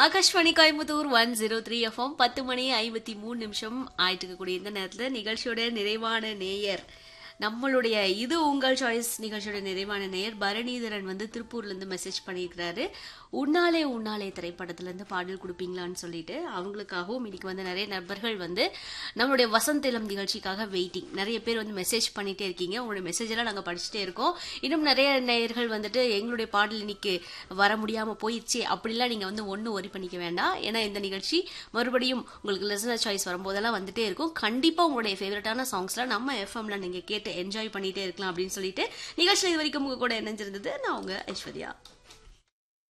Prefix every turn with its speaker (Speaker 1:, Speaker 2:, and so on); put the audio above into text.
Speaker 1: Akashvani Coimbatore one zero three FM பத்து மணி ஐம்பத்தி மூணு நிமிஷம் ஆயிட்டு இருக்கக்கூடிய இந்த நேரத்தில் நிகழ்ச்சியோட நிறைவான நேயர் நம்மளுடைய இது உங்கள் சாய்ஸ் நிகழ்ச்சியோட நிறைவான நேயர் பரணிதரன் வந்து திருப்பூர்ல இருந்து மெசேஜ் பண்ணியிருக்கிறாரு உன்னாலே உன்னாலே திரைப்படத்துல இருந்து பாடல் கொடுப்பீங்களான்னு சொல்லிட்டு அவங்களுக்காகவும் இன்னைக்கு வந்து நிறைய நபர்கள் வந்து நம்மளுடைய வசந்த் இளம் நிகழ்ச்சிக்காக வெயிட்டிங் நிறைய பேர் வந்து மெசேஜ் பண்ணிட்டே இருக்கீங்க உங்களுடைய மெசேஜ் எல்லாம் நாங்க படிச்சுட்டே இருக்கோம் இன்னும் நிறைய நேயர்கள் வந்துட்டு எங்களுடைய பாடல் இன்னைக்கு வர முடியாம போயிடுச்சு அப்படிலாம் நீங்க வந்து ஒன்றும் ஒரி பண்ணிக்க வேண்டாம் ஏன்னா இந்த நிகழ்ச்சி மறுபடியும் உங்களுக்கு லிசனர் சாய்ஸ் வரும்போதெல்லாம் வந்துட்டே இருக்கும் கண்டிப்பா உங்களுடைய ஃபேவரட்டான சாங்ஸ்லாம் நம்ம எஃப்எம்ல நீங்க கேட்டு என்ஜாய் பண்ணிட்டே இருக்கலாம் அப்படின்னு சொல்லிட்டு நிகழ்ச்சியில் இது வரைக்கும் உங்க கூட இணைஞ்சிருந்தது நான் உங்க ஐஸ்வர்யா